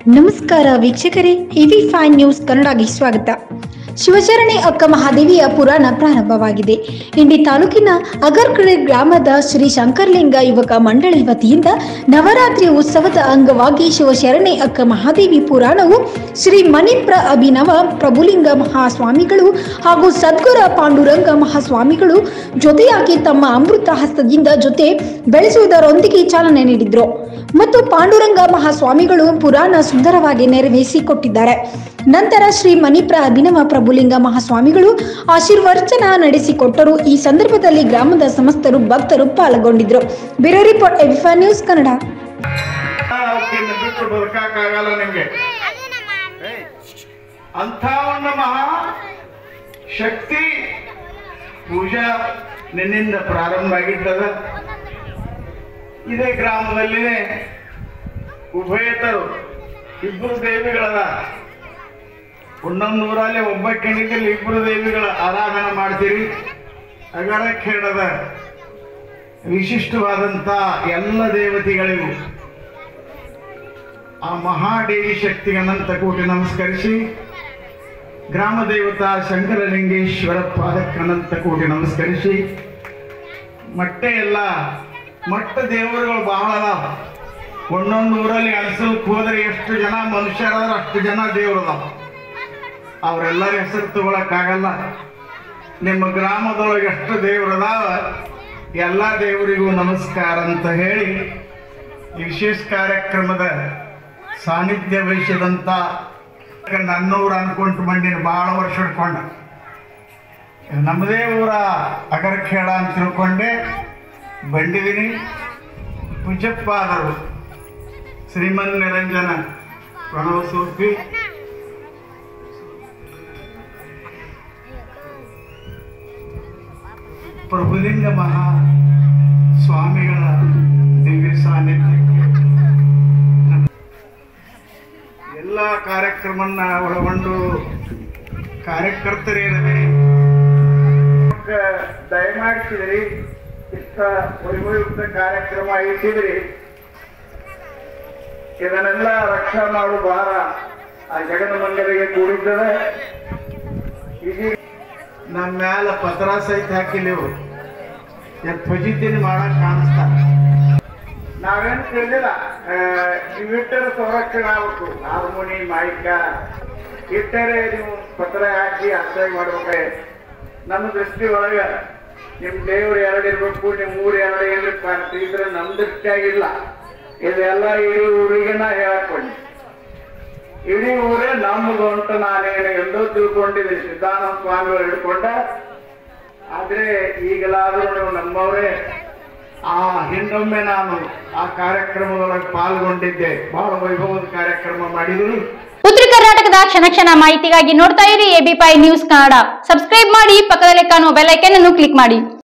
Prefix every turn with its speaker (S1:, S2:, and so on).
S1: ನಮಸ್ಕಾರ ವೀಕ್ಷಕರೇ EV fine news ಕನ್ನಡಗೆ ಸ್ವಾಗತ ಶಿವಚರಣೆ ಅಕ್ಕ ಮಹಾದೇವಿಯ ಪುರಾಣ ಪ್ರಾರಂಭವಾಗಿದೆ ಇಂಡಿ ತಾಲೂಕಿನ ಅಗರ್ಕಡೆ ಗ್ರಾಮದ ಶ್ರೀ ಶಂಕರಲಿಂಗ ಯುವಕ ಮಂಡಳಿ ವತಿಯಿಂದ ನವರಾತ್ರಿ ಉತ್ಸವದ ಅಂಗವಾಗಿ ಶಿವಶರಣೆ ಅಕ್ಕ ಮಹಾದೇವಿ ಪುರಾಣವು ಶ್ರೀ ಮಣಿಪ್ರ ಅಭಿನವ ಪ್ರಭುಲಿಂಗ ಮಹಾಸ್ವಾಮಿಗಳು ಹಾಗೂ ಸದ್ಗುರ ಪಾಂಡುರಂಗ ಮಹಾಸ್ವಾಮಿಗಳು ಜೊತೆಯಾಗಿ ತಮ್ಮ ಅಮೃತ ಹಸ್ತದಿಂದ ಜೊತೆ ಬೆಳೆಸುವುದರೊಂದಿಗೆ ಚಾಲನೆ ನೀಡಿದ್ರು ಮತ್ತು ಪಾಂಡುರಂಗ ಮಹಾಸ್ವಾಮಿಗಳು ಪುರಾಣ ಸುಂದರವಾಗಿ ನೆರವೇರಿಸಿಕೊಟ್ಟಿದ್ದಾರೆ ನಂತರ ಶ್ರೀ ಮಣಿಪ್ರ ಅಭಿನವ ಪ್ರಭುಲಿಂಗ ಮಹಾಸ್ವಾಮಿಗಳು ಆಶೀರ್ವಚನ ನಡೆಸಿಕೊಟ್ಟರು ಈ ಸಂದರ್ಭದಲ್ಲಿ ಗ್ರಾಮದ ಸಮಸ್ತರು ಭಕ್ತರು ಪಾಲ್ಗೊಂಡಿದ್ರು ಬ್ಯೂರೋ ರಿಪೋರ್ಟ್ ಎವಿಫಾ ನ್ಯೂಸ್ ಕನ್ನಡ
S2: ಅವಕ್ಕಿಂತ ಬಿಟ್ಟು ಬದುಕಾಗಲ್ಲ ನಿಮ್ಗೆ ಅಂಥ ಒಂದು ಮಹಾ ಶಕ್ತಿ ಪೂಜಾ ನಿನ್ನಿಂದ ಪ್ರಾರಂಭ ಆಗಿದ್ದದ ಇದೇ ಗ್ರಾಮದಲ್ಲಿನೇ ಉಭಯತರು ಇಬ್ಬರು ದೇವಿಗಳದ ಒಂದೊಂದು ಊರಲ್ಲಿ ಒಬ್ಬ ಕೆಣಿದಲ್ಲಿ ಇಬ್ಬರು ದೇವಿಗಳ ಆರಾಧನೆ ಮಾಡ್ತೀರಿ ಅಗರ ಖೇಡದ ವಿಶಿಷ್ಟವಾದಂಥ ಎಲ್ಲ ದೇವತೆಗಳಿಗೂ ಆ ಮಹಾದೇವಿ ಶಕ್ತಿಗೆ ಅನಂತ ಕೋಟಿ ನಮಸ್ಕರಿಸಿ ಗ್ರಾಮ ದೇವತಾ ಶಂಕರಲಿಂಗೇಶ್ವರ ಪಾದಕ್ಕೆ ಅನಂತ ಕೋಟಿ ನಮಸ್ಕರಿಸಿ ಮಟ್ಟೆ ಎಲ್ಲ ಮಟ್ಟ ದೇವರುಗಳು ಬಹಳ ಅದಾವ ಒಂದೊಂದು ಊರಲ್ಲಿ ಅನ್ಸಲ್ಕ್ ಹೋದ್ರೆ ಎಷ್ಟು ಜನ ಮನುಷ್ಯರಾದ್ರೆ ಅಷ್ಟು ಜನ ದೇವರು ಅದಾವ ಅವರೆಲ್ಲರ ಹೆಸರು ತಗೊಳಕ್ಕಾಗಲ್ಲ ನಿಮ್ಮ ಗ್ರಾಮದೊಳಗೆ ಎಷ್ಟು ದೇವರು ಅದಾವ ಎಲ್ಲ ದೇವರಿಗೂ ನಮಸ್ಕಾರ ಅಂತ ಹೇಳಿ ಈ ವಿಶೇಷ ಕಾರ್ಯಕ್ರಮದ ಸಾನ್ನಿಧ್ಯ ವಹಿಸಿದಂಥ ನನ್ನೂರು ಅನ್ಕೊಂತು ಬಂದಿನಿ ಭಾಳ ವರ್ಷ ಹಿಡ್ಕೊಂಡ ನಮ್ಮದೇ ಊರ ಅಗರಖೇಡ ಅಂತ ತಿಳ್ಕೊಂಡೆ ಬಂದಿದ್ದೀನಿ ಪೂಜಪ್ಪ ಆದರು ಶ್ರೀಮನ್ ನಿರಂಜನ ಪ್ರಣವ ಸೂರ್ಪಿ ಪ್ರಭುಲಿಂಗ ಮಹಾ ಸ್ವಾಮಿಗಳ ದಿವ್ಯ ಸಾನ್ನಿಧ್ಯಕ್ಕೆ ಎಲ್ಲ ಕಾರ್ಯಕ್ರಮನ್ನ ಒಳಗೊಂಡು ಕಾರ್ಯಕರ್ತರೇನದೆ ದಯಮಾಡಿಸಿದ್ರಿ ಇಷ್ಟ ವೈಭವಯುಕ್ತ ಕಾರ್ಯಕ್ರಮ ಇಟ್ಟಿದ್ರಿ ಇದನ್ನೆಲ್ಲ ರಕ್ಷಾ ಮಾಡು ಭಾರ ಆ ಜಗನ ಮಂಗಲಿಗೆ ಕೂಡಿದ್ದದೆ ಇದೀಗ ನಮ್ಮ ಮ್ಯಾಲ ಪತ್ರ ಸಹಿತ ಹಾಕಿಲ್ಲೆವು ಫಜಿದ್ದೀನಿ ಮಾಡಕ್ ಕಾಣಿಸ್ತಾ ನಾವೇನ್ ಕೇಳಿಲ್ಲ ಇವಿಟ್ಟರೆ ಸಂರಕ್ಷಣೆ ಆಗ್ಬೇಕು ಹಾರ್ಮೋನಿ ಮಾಯಿಕ ಇಟ್ಟರೆ ನೀವು ಪತ್ರ ಹಾಕಿ ಅಸಹ್ಯ ಮಾಡ್ಬೇಕೆ ನಮ್ಮ ದೃಷ್ಟಿ ಒಳಗ ನಿಮ್ ದೇವ್ರು ಎರಡು ಇರ್ಬೇಕು ನಿಮ್ ಊರು ಎರಡು ಇರ್ಬೇಕು ಕಾಣ್ತಿ ಇದ್ರೆ ನಮ್ ದೃಷ್ಟಿಯಾಗಿಲ್ಲ ಇದೆಲ್ಲ ಇಡೀ ಊರಿಗೆ ನಾ ಹೇಳಕೊಂಡೆ ಇಡೀ ಊರೇ ನಮ್ಮದು ಅಂತ ನಾನೇನು ಎಲ್ಲೋ ತಿಳ್ಕೊಂಡಿದ್ದೀನಿ ಸಿದ್ಧಾನಂದ ಸ್ವಾಮಿಗಳು ಹಿಡ್ಕೊಂಡ ಆದ್ರೆ ಈಗಲಾದ್ರೂ ನೀವು ನಮ್ಮವರೇ ಆ ಹಿಂದೊಮ್ಮೆ ನಾನು ಆ ಕಾರ್ಯಕ್ರಮದೊಳಗೆ ಪಾಲ್ಗೊಂಡಿದ್ದೆ ಬಹಳ ವೈಭವದ ಕಾರ್ಯಕ್ರಮ ಮಾಡಿದ್ರು
S3: ಉತ್ತರ ಕರ್ನಾಟಕದ ಕ್ಷಣ ಕ್ಷಣ ಮಾಹಿತಿಗಾಗಿ ನೋಡ್ತಾ ಇರಿ ಎಬಿ ಪೈ ನ್ಯೂಸ್ ಕನ್ನಡ ಸಬ್ಸ್ಕ್ರೈಬ್ ಮಾಡಿ ಪಕ್ಕದಲ್ಲಿ ಕಾಣುವ ಬೆಲ್ ಐಕನ್ ಅನ್ನು ಕ್ಲಿಕ್ ಮಾಡಿ